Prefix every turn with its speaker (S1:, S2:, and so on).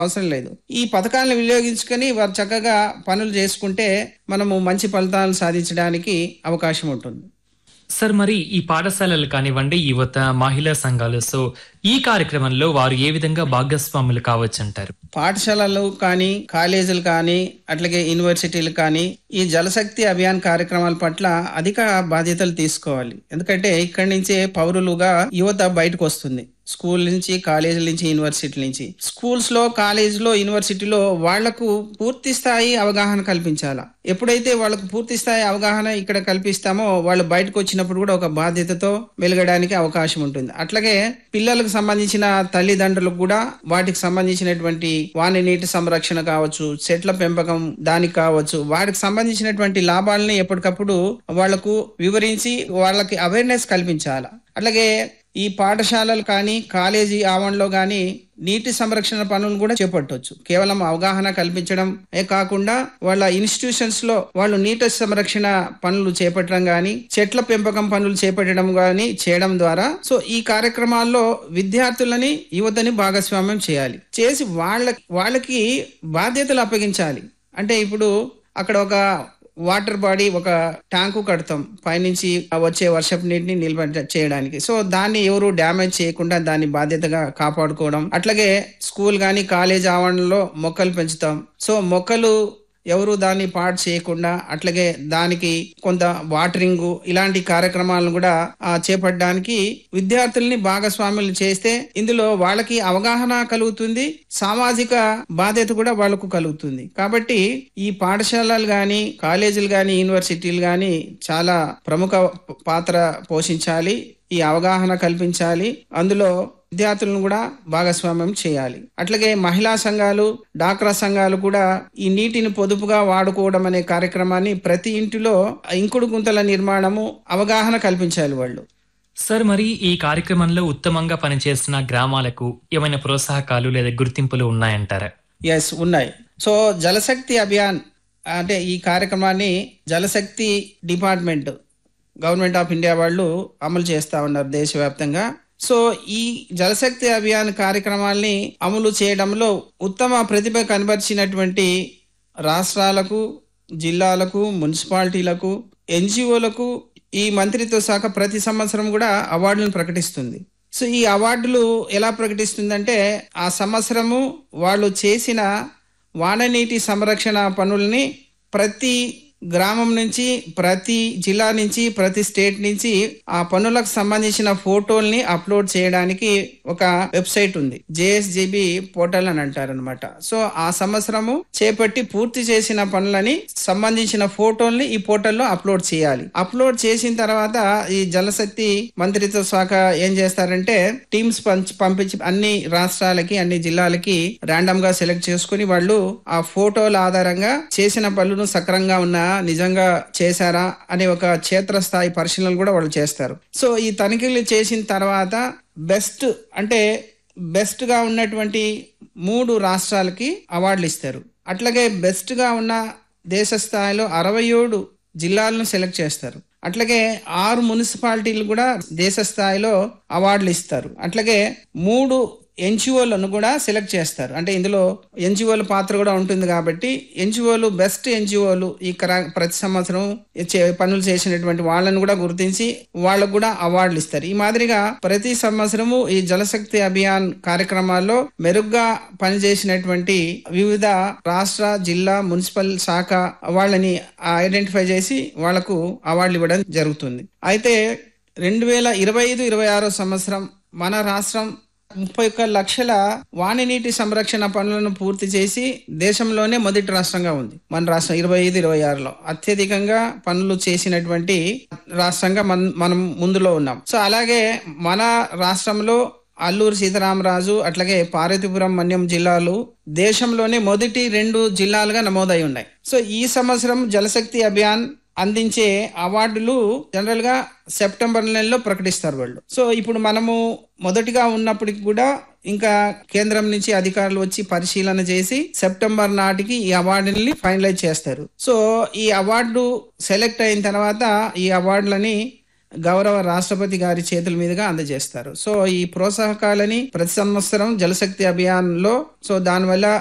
S1: అవసరం లేదు ఈ పథకాలను వినియోగించుకొని వారు చక్కగా పనులు చేసుకుంటే మనము మంచి ఫలితాలు సాధించడానికి అవకాశం ఉంటుంది
S2: సార్ మరి ఈ పాఠశాలలు కానివ్వండి యువత మహిళా సంఘాలు సో ఈ కార్యక్రమంలో వారు ఏ విధంగా భాగస్వాములు కావచ్చు అంటారు
S1: పాఠశాలలు కానీ కాలేజీలు కానీ అట్లాగే యూనివర్సిటీలు కానీ ఈ జలశక్తి అభియాన్ కార్యక్రమాల పట్ల అధిక బాధ్యతలు తీసుకోవాలి ఎందుకంటే ఇక్కడి నుంచే పౌరులుగా యువత బయటకు వస్తుంది స్కూల్ నుంచి కాలేజీల నుంచి యూనివర్సిటీ నుంచి స్కూల్స్ లో కాలేజీలో యూనివర్సిటీలో వాళ్లకు పూర్తి స్థాయి అవగాహన కల్పించాలా ఎప్పుడైతే వాళ్ళకు పూర్తి స్థాయి అవగాహన ఇక్కడ కల్పిస్తామో వాళ్ళు బయటకు వచ్చినప్పుడు కూడా ఒక బాధ్యతతో వెలగడానికి అవకాశం ఉంటుంది అట్లాగే పిల్లలకు సంబంధించిన తల్లిదండ్రులకు కూడా వాటికి సంబంధించినటువంటి వాని నీటి సంరక్షణ కావచ్చు చెట్ల పెంపకం దానికి కావచ్చు వాటికి సంబంధించినటువంటి లాభాలని ఎప్పటికప్పుడు వాళ్లకు వివరించి వాళ్ళకి అవేర్నెస్ కల్పించాలి అట్లాగే ఈ పాఠశాలలు కానీ కాలేజీ ఆవరణలో కానీ నీటి సంరక్షణ పనులను కూడా చేపట్టవచ్చు కేవలం అవగాహన కల్పించడం ఏ కాకుండా వాళ్ళ ఇన్స్టిట్యూషన్స్ లో వాళ్ళు నీటి సంరక్షణ పనులు చేపట్టడం కానీ చెట్ల పెంపకం పనులు చేపట్టడం కానీ చేయడం ద్వారా సో ఈ కార్యక్రమాల్లో విద్యార్థులని యువతని భాగస్వామ్యం చేయాలి చేసి వాళ్ళ వాళ్ళకి బాధ్యతలు అప్పగించాలి అంటే ఇప్పుడు అక్కడ ఒక వాటర్ బాడీ ఒక ట్యాంకు కడతాం పైనుంచి వచ్చే వర్షపు నీటిని నిల్వ చేయడానికి సో దాన్ని ఎవరు డ్యామేజ్ చేయకుండా దాన్ని బాధ్యతగా కాపాడుకోవడం అట్లాగే స్కూల్ కానీ కాలేజ్ ఆవరణలో మొక్కలు పెంచుతాం సో మొక్కలు ఎవరు దాన్ని పాడు చేయకుండా అట్లాగే దానికి కొంత వాటరింగ్ ఇలాంటి కార్యక్రమాలను కూడా ఆ, చేపట్టడానికి విద్యార్థుల్ని భాగస్వాములు చేస్తే ఇందులో వాళ్ళకి అవగాహన కలుగుతుంది సామాజిక బాధ్యత కూడా వాళ్ళకు కలుగుతుంది కాబట్టి ఈ పాఠశాలలు కానీ కాలేజీలు కానీ యూనివర్సిటీలు కానీ చాలా ప్రముఖ పాత్ర పోషించాలి ఈ అవగాహన కల్పించాలి అందులో విద్యార్థులను కూడా భాగస్వామ్యం చేయాలి అట్లాగే మహిళా సంఘాలు డాక్రా సంఘాలు కూడా ఈ నీటిని పొదుపుగా వాడుకోవడం అనే కార్యక్రమాన్ని ప్రతి ఇంటిలో ఇంకుడు గుంతల నిర్మాణము అవగాహన కల్పించాలి వాళ్ళు
S2: సార్ మరి ఈ కార్యక్రమంలో ఉత్తమంగా పనిచేస్తున్న గ్రామాలకు ఏమైనా ప్రోత్సాహకాలు లేదా గుర్తింపులు ఉన్నాయంటారా
S1: ఎస్ ఉన్నాయి సో జలశక్తి అభియాన్ అంటే ఈ కార్యక్రమాన్ని Jal Shakti department government of India వాళ్ళు అమలు చేస్తా ఉన్నారు దేశవ్యాప్తంగా సో ఈ జలశక్తి అభియాన్ కార్యక్రమాల్ని అమలు చేయడంలో ఉత్తమ ప్రతిభ కనబరిచినటువంటి రాష్ట్రాలకు జిల్లాలకు మున్సిపాలిటీలకు ఎన్జిఓలకు ఈ మంత్రిత్వ శాఖ ప్రతి సంవత్సరం కూడా అవార్డులను ప్రకటిస్తుంది సో ఈ అవార్డులు ఎలా ప్రకటిస్తుందంటే ఆ సంవత్సరము వాళ్ళు చేసిన వాననీటి సంరక్షణ పనుల్ని ప్రతి గ్రామం నుంచి ప్రతి జిల్లా నుంచి ప్రతి స్టేట్ నుంచి ఆ పనులకు సంబంధించిన ఫోటోల్ని అప్లోడ్ చేయడానికి ఒక వెబ్సైట్ ఉంది జేఎస్జిబి పోర్టల్ అని అంటారు అనమాట సో ఆ సంవత్సరము చేపట్టి పూర్తి చేసిన పనులని సంబంధించిన ఫోటోల్ని ఈ పోర్టల్లో అప్లోడ్ చేయాలి అప్లోడ్ చేసిన తర్వాత ఈ జలశక్తి మంత్రిత్వ శాఖ ఏం చేస్తారంటే టీమ్స్ పంచ్ పంపించి అన్ని రాష్ట్రాలకి అన్ని జిల్లాలకి ర్యాండమ్ గా సెలెక్ట్ చేసుకుని వాళ్ళు ఆ ఫోటోల ఆధారంగా చేసిన పనులను సక్రంగా ఉన్నా నిజంగా చేశారా అనే ఒక క్షేత్రస్థాయి పరిశీలనలు కూడా వాళ్ళు చేస్తారు సో ఈ తనిఖీలు చేసిన తర్వాత బెస్ట్ అంటే బెస్ట్ గా ఉన్నటువంటి మూడు రాష్ట్రాలకి అవార్డులు ఇస్తారు అట్లాగే బెస్ట్ గా ఉన్న దేశ స్థాయిలో అరవై ఏడు జిల్లాలను సెలెక్ట్ చేస్తారు అట్లాగే ఆరు మున్సిపాలిటీలు కూడా దేశ స్థాయిలో అవార్డులు ఇస్తారు అట్లాగే మూడు ఎన్జిఓలను కూడా సెలెక్ట్ చేస్తారు అంటే ఇందులో ఎన్జిఓల పాత్ర కూడా ఉంటుంది కాబట్టి ఎన్జిఓలు బెస్ట్ ఎన్జిఓలు ఈ కరా- ప్రతి సంవత్సరం చే- పనులు చేసినటువంటి వాళ్ళని కూడా గుర్తించి వాళ్ళకు కూడా అవార్డులు ఇస్తారు ఈ మాదిరిగా ప్రతి సంవత్సరము ఈ జలశక్తి అభియాన్ కార్యక్రమాల్లో మెరుగ్గా పనిచేసినటువంటి వివిధ రాష్ట్ర జిల్లా మున్సిపల్ శాఖ వాళ్ళని ఐడెంటిఫై చేసి వాళ్లకు అవార్డులు ఇవ్వడం జరుగుతుంది అయితే రెండు వేల ఇరవై ఐదు ఇరవై ఆరో సంవత్సరం మన రాష్ట్రం ముప్పై ఒక్క లక్షల వాణి నీటి సంరక్షణ పనులను పూర్తి చేసి దేశంలోనే మొదటి రాష్ట్రంగా ఉంది మన రాష్ట్రం ఇరవై ఐదు ఇరవై ఆరులో అత్యధికంగా పనులు చేసినటువంటి రాష్ట్రంగా మన మనం ముందులో ఉన్నాం సో అలాగే మన రాష్ట్రంలో అల్లూరు సీతారామరాజు అట్లాగే పార్వతీపురం మన్యం జిల్లాలు దేశంలోనే మొదటి రెండు జిల్లాలుగా నమోదై ఉన్నాయి సో ఈ సంవత్సరం జలశక్తి అభియాన్ అందించే అవార్డులు జనరల్ గా సెప్టెంబర్ నెలలో ప్రకటిస్తారు వాళ్ళు సో ఇప్పుడు మనము మొదటిగా ఉన్నప్పటికి కూడా ఇంకా కేంద్రం నుంచి అధికారులు వచ్చి పరిశీలన చేసి సెప్టెంబర్ నాటికి ఈ అవార్డుని ఫైనలైజ్ చేస్తారు సో ఈ అవార్డు సెలెక్ట్ అయిన తర్వాత ఈ అవార్డులని గౌరవ రాష్ట్రపతి గారి చేతుల మీదుగా అందజేస్తారు సో ఈ ప్రోత్సాహకాలని ప్రతి సంవత్సరం జలశక్తి అభియాన్ లో సో దానివల్ల